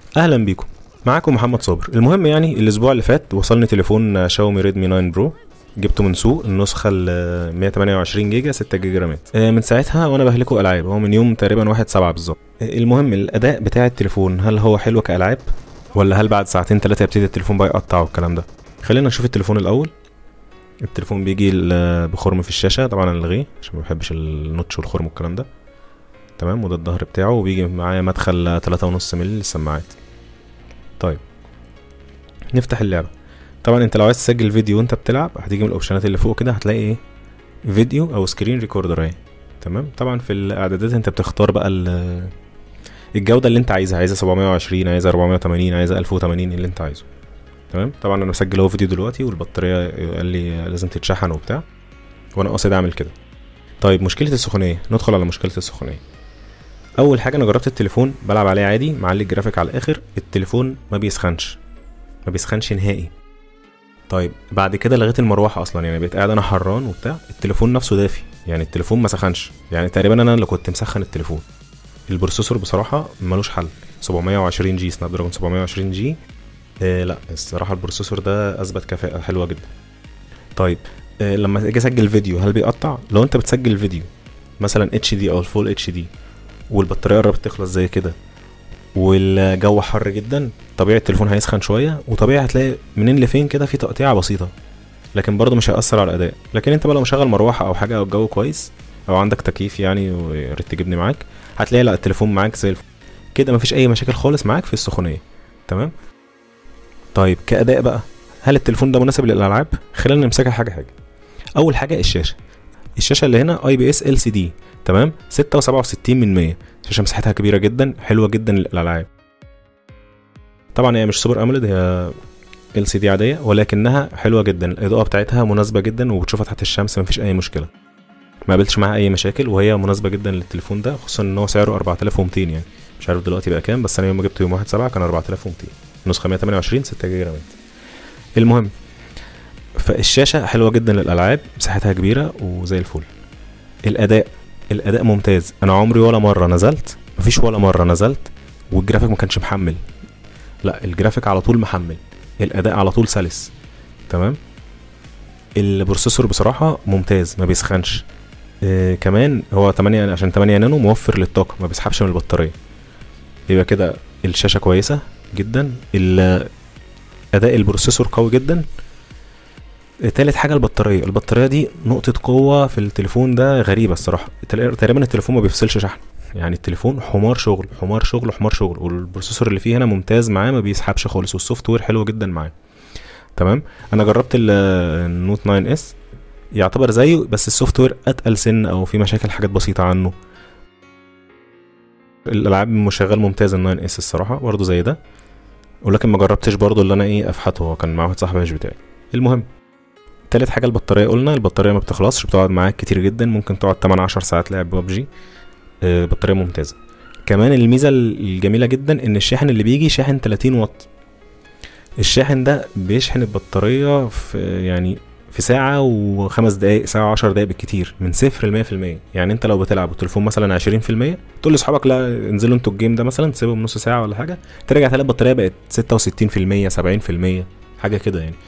اهلا بيكم معاكم محمد صابر المهم يعني الاسبوع اللي فات وصلني تليفون شاومي ريدمي 9 برو جبته من سوق النسخة ال 128 جيجا 6 جيجا رامات آه، من ساعتها وانا بهلكه العاب هو من يوم تقريبا واحد سبعة بالظبط آه، المهم الاداء بتاع التليفون هل هو حلو كالعاب ولا هل بعد ساعتين ثلاثة يبتدي التليفون بقى يقطع والكلام ده خلينا نشوف التليفون الاول التليفون بيجي ال- بخرم في الشاشة طبعا انا الغيه عشان ما بحبش النوتش والخرم والكلام ده تمام وده الظهر بتاعه وبيجي معايا مدخل 3.5 مللي للسماعات طيب نفتح اللعبة طبعا انت لو عايز تسجل فيديو وانت بتلعب هتيجي من الاوبشنات اللي فوق كده هتلاقي ايه فيديو او سكرين ريكوردر اهي تمام طبعا في الاعدادات انت بتختار بقى ال- الجودة اللي انت عايزها عايزها 720 عايزها 480 عايزها 1080 اللي انت عايزه تمام طبعا انا مسجل اهو فيديو دلوقتي والبطارية قال لي لازم تتشحن وبتاع وانا قاصد اعمل كده طيب مشكلة السخونية ندخل على مشكلة السخونية اول حاجة انا جربت التليفون بلعب عليه عادي معلي الجرافيك على الاخر التليفون ما بيسخنش ما بيسخنش نهائي طيب بعد كده لغيت المروحه اصلا يعني بقيت قاعد انا حران وبتاع التليفون نفسه دافي يعني التليفون ما سخنش يعني تقريبا انا اللي كنت مسخن التليفون البروسيسور بصراحه ملوش حل 720 جي سناب دراجون 720 جي آه لا الصراحه البروسيسور ده اثبت كفاءه حلوه جدا طيب آه لما اجي اسجل فيديو هل بيقطع لو انت بتسجل فيديو مثلا اتش دي او الفول اتش دي والبطاريه قربت تخلص زي كده والجو حر جدا طبيعي التليفون هيسخن شويه وطبيعي هتلاقي منين لفين كده في تقطيعه بسيطه لكن برضه مش هيأثر على الأداء لكن انت بقى لو مشغل مروحة أو حاجة أو الجو كويس أو عندك تكييف يعني ويا ريت تجيبني معاك هتلاقي لا التليفون معاك زي الفل كده مفيش أي مشاكل خالص معاك في السخونية تمام طيب كأداء بقى هل التليفون ده مناسب للألعاب خلينا نمسكها حاجة حاجة أول حاجة الشاشة الشاشة اللي هنا اي بي اس ال سي دي تمام 6.67 من 100 شاشة مساحتها كبيرة جدا حلوة جدا للألعاب طبعا هي مش سوبر اموليد هي ال سي دي عاديه ولكنها حلوه جدا الاضاءه بتاعتها مناسبه جدا وبتشوفها تحت الشمس مفيش اي مشكله ما قابلتش معاها اي مشاكل وهي مناسبه جدا للتليفون ده خصوصا ان هو سعره 4200 يعني مش عارف دلوقتي بقى كام بس انا يوم ما جبته يوم 1 7 كان 4200 نسخه 128 6 جيجا رامات المهم فالشاشه حلوه جدا للالعاب مساحتها كبيره وزي الفل الاداء الاداء ممتاز انا عمري ولا مره نزلت مفيش ولا مره نزلت والجرافيك ما كانش محمل لا الجرافيك على طول محمل الاداء على طول سلس تمام البروسيسور بصراحه ممتاز ما بيسخنش آه كمان هو 8 عشان 8 نانو موفر للطاقه ما بيسحبش من البطاريه يبقى كده الشاشه كويسه جدا ال- اداء البروسيسور قوي جدا آه، تالت حاجه البطاريه البطاريه دي نقطه قوه في التليفون ده غريبه الصراحه تل- تقريبا التليفون ما بيفصلش شحن يعني التليفون حمار شغل حمار شغل حمار شغل والبروسيسور اللي فيه هنا ممتاز معاه ما بيسحبش خالص والسوفت وير حلو جدا معاه تمام انا جربت ال- النوت 9 اس يعتبر زيه بس السوفت وير اتقل سن او في مشاكل حاجات بسيطه عنه الالعاب مش شغال ممتاز ال 9 اس الصراحه برضه زي ده ولكن ما جربتش برضه اللي انا ايه افحته هو كان مع واحد صاحبي مش بتاعي المهم تالت حاجه البطاريه قلنا البطاريه ما بتخلصش بتقعد معاك كتير جدا ممكن تقعد 8 10 ساعات لعب ببجي آه، بطاريه ممتازه كمان الميزه الجميله جدا ان الشاحن اللي بيجي شاحن 30 واط الشاحن ده بيشحن البطاريه في يعني في ساعة وخمس دقايق ساعة وعشر دقايق بالكتير من صفر لمية في المية يعني انت لو بتلعب والتليفون مثلا عشرين في المية تقول لاصحابك لا انزلوا انتوا الجيم ده مثلا تسيبهم نص ساعة ولا حاجة ترجع تلاقي البطارية بقت ستة وستين في المية سبعين في المية حاجة كده يعني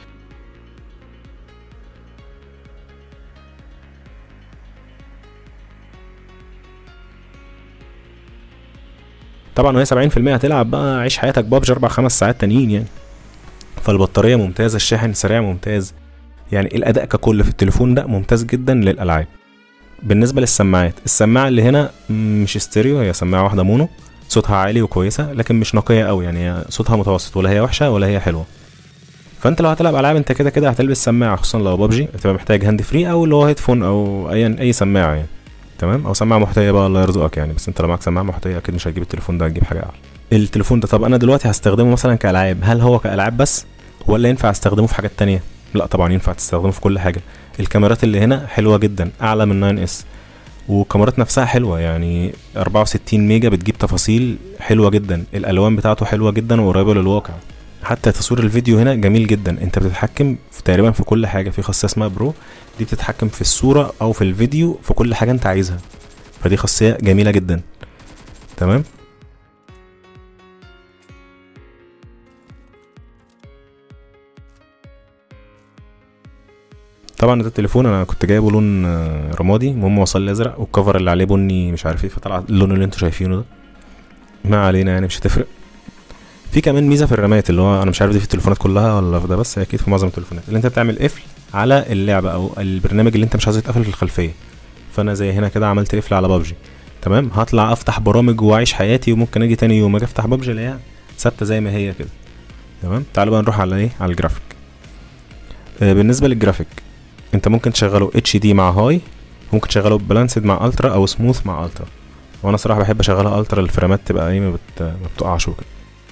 طبعا وهي 70% هتلعب بقى عيش حياتك بابجي اربع خمس ساعات تانيين يعني فالبطاريه ممتازه الشاحن سريع ممتاز يعني الاداء ككل في التليفون ده ممتاز جدا للالعاب بالنسبه للسماعات السماعه اللي هنا مش ستيريو هي سماعه واحده مونو صوتها عالي وكويسه لكن مش نقيه قوي يعني هي صوتها متوسط ولا هي وحشه ولا هي حلوه فانت لو هتلعب العاب انت كده كده هتلبس سماعه خصوصا لو ببجي هتبقى محتاج هاند فري او اللي هو هيدفون او اي اي سماعه يعني تمام او سماعه محتويه بقى الله يرزقك يعني بس انت لو معاك سماعه محتويه اكيد مش هتجيب التليفون ده هتجيب حاجه اعلى التليفون ده طب انا دلوقتي هستخدمه مثلا كالعاب هل هو كالعاب بس ولا ينفع استخدمه في حاجات تانية لا طبعا ينفع تستخدمه في كل حاجه الكاميرات اللي هنا حلوه جدا اعلى من 9 اس والكاميرات نفسها حلوه يعني 64 ميجا بتجيب تفاصيل حلوه جدا الالوان بتاعته حلوه جدا وقريبه للواقع حتى تصوير الفيديو هنا جميل جدا انت بتتحكم في تقريبا في كل حاجه في خاصيه اسمها برو دي بتتحكم في الصوره او في الفيديو في كل حاجه انت عايزها فدي خاصيه جميله جدا تمام طبعا ده التليفون انا كنت جايبه لون آه، رمادي المهم وصل لي ازرق والكفر اللي عليه بني مش عارف ايه فطلع اللون اللي انتوا شايفينه ده ما علينا يعني مش هتفرق في كمان ميزه في الرامات اللي هو انا مش عارف دي في التليفونات كلها ولا في ده بس هي اكيد في معظم التليفونات اللي انت بتعمل قفل على اللعبه او البرنامج اللي انت مش عايزه يتقفل في الخلفيه فانا زي هنا كده عملت قفل على بابجي تمام هطلع افتح برامج واعيش حياتي وممكن اجي تاني يوم اجي افتح بابجي الاقيها ثابته زي ما هي كده تمام تعالوا بقى نروح على ايه على الجرافيك آه بالنسبه للجرافيك انت ممكن تشغله اتش دي مع هاي ممكن تشغله بالانسد مع الترا او سموث مع الترا وانا صراحه بحب اشغلها الترا الفريمات تبقى ايه ما, بت... ما بتقعش وكده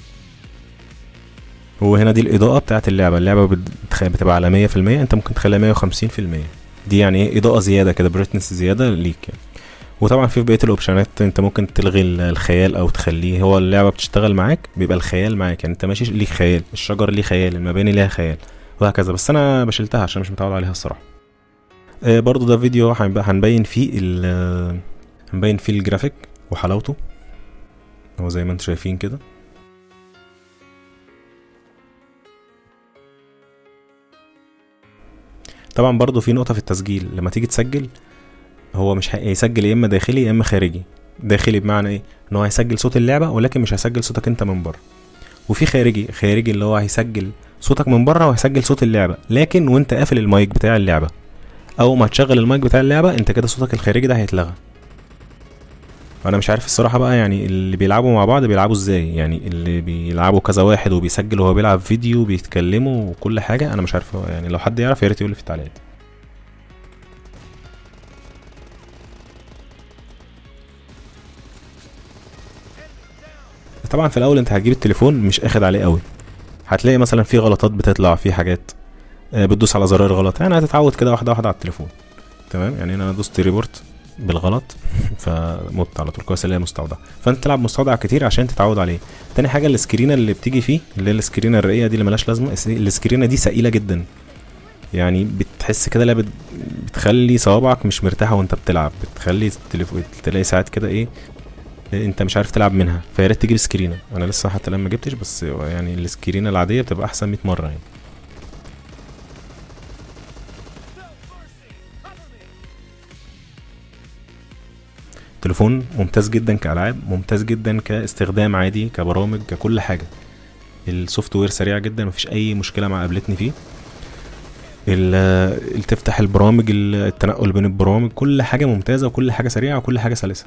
وهنا دي الاضاءه بتاعت اللعبه اللعبه بتخ... بتبقى على مية في المية انت ممكن تخليها مية وخمسين في المية دي يعني ايه اضاءه زياده كده بريتنس زياده ليك يعني وطبعا في بقيه الاوبشنات انت ممكن تلغي الخيال او تخليه هو اللعبه بتشتغل معاك بيبقى الخيال معاك يعني انت ماشي ليك خيال الشجر ليه خيال المباني ليها خيال وهكذا بس انا بشلتها عشان مش متعود عليها الصراحه آه برضو ده فيديو هنبين فيه ال هنبين فيه الجرافيك وحلاوته هو زي ما انتم شايفين كده طبعا برضو في نقطة في التسجيل لما تيجي تسجل هو مش هيسجل يا اما داخلي يا اما خارجي داخلي بمعنى ايه ان هو هيسجل صوت اللعبة ولكن مش هيسجل صوتك انت من بره وفي خارجي خارجي اللي هو هيسجل صوتك من بره وهيسجل صوت اللعبة لكن وانت قافل المايك بتاع اللعبة اول ما تشغل المايك بتاع اللعبة انت كده صوتك الخارجي ده هيتلغى انا مش عارف الصراحه بقى يعني اللي بيلعبوا مع بعض بيلعبوا ازاي يعني اللي بيلعبوا كذا واحد وبيسجل وهو بيلعب فيديو بيتكلموا وكل حاجه انا مش عارف يعني لو حد يعرف يا ريت يقول لي في التعليقات طبعا في الاول انت هتجيب التليفون مش اخد عليه قوي هتلاقي مثلا في غلطات بتطلع في حاجات بتدوس على زرار غلط يعني هتتعود كده واحده واحده على التليفون تمام يعني انا دوست ريبورت بالغلط فمت على طول كويس اللي هي مستودع فانت تلعب مستودع كتير عشان تتعود عليه تاني حاجه السكرينه اللي بتيجي فيه اللي هي السكرينه الرقيقه دي اللي ملهاش لازمه السكرينه دي ثقيله جدا يعني بتحس كده لا بتخلي صوابعك مش مرتاحه وانت بتلعب بتخلي التليفون تلاقي ساعات كده ايه انت مش عارف تلعب منها فيا ريت تجيب سكرينه انا لسه حتى لما جبتش بس يعني السكرينه العاديه بتبقى احسن 100 مره يعني تليفون ممتاز جدا كالعاب ممتاز جدا كاستخدام عادي كبرامج ككل حاجه السوفت وير سريع جدا مفيش اي مشكله ما قابلتني فيه ال تفتح البرامج التنقل بين البرامج كل حاجه ممتازه وكل حاجه سريعه وكل حاجه سلسه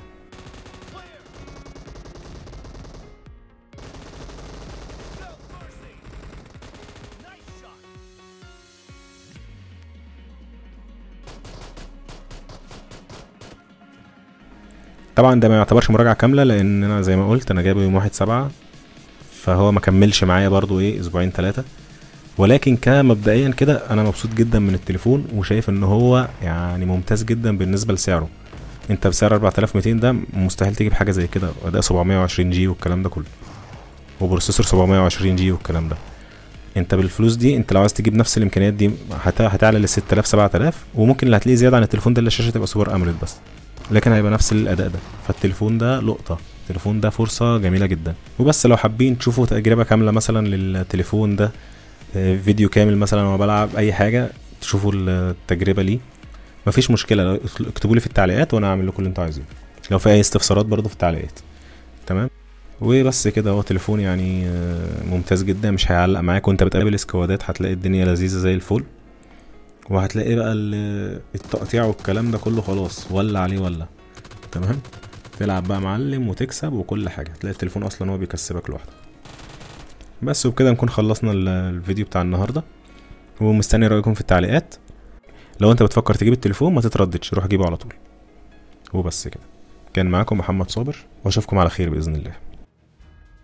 طبعا ده ما يعتبرش مراجعه كامله لان انا زي ما قلت انا جايبه يوم واحد سبعة فهو ما كملش معايا برضو ايه اسبوعين ثلاثه ولكن كمبدئيا كده انا مبسوط جدا من التليفون وشايف ان هو يعني ممتاز جدا بالنسبه لسعره انت بسعر 4200 ده مستحيل تجيب حاجه زي كده اداء 720 جي والكلام ده كله وبروسيسور 720 جي والكلام ده انت بالفلوس دي انت لو عايز تجيب نفس الامكانيات دي هتعلى لل 6000 7000 وممكن اللي هتلاقيه زياده عن التليفون ده اللي الشاشه تبقى سوبر اموليد بس لكن هيبقى نفس الاداء ده فالتليفون ده لقطه التليفون ده فرصه جميله جدا وبس لو حابين تشوفوا تجربه كامله مثلا للتليفون ده فيديو كامل مثلا وانا بلعب اي حاجه تشوفوا التجربه ليه مفيش مشكله اكتبوا لي في التعليقات وانا هعمل لكم اللي انتوا عايزينه لو في اي استفسارات برضو في التعليقات تمام وبس كده هو تليفون يعني ممتاز جدا مش هيعلق معاك وانت بتقابل سكوادات هتلاقي الدنيا لذيذه زي الفل وهتلاقي بقى التقطيع والكلام ده كله خلاص ولا عليه ولا تمام تلعب بقى معلم وتكسب وكل حاجه هتلاقي التليفون اصلا هو بيكسبك لوحده بس وبكده نكون خلصنا الفيديو بتاع النهارده ومستني رايكم في التعليقات لو انت بتفكر تجيب التليفون ما تترددش روح جيبه على طول وبس كده كان معاكم محمد صابر واشوفكم على خير باذن الله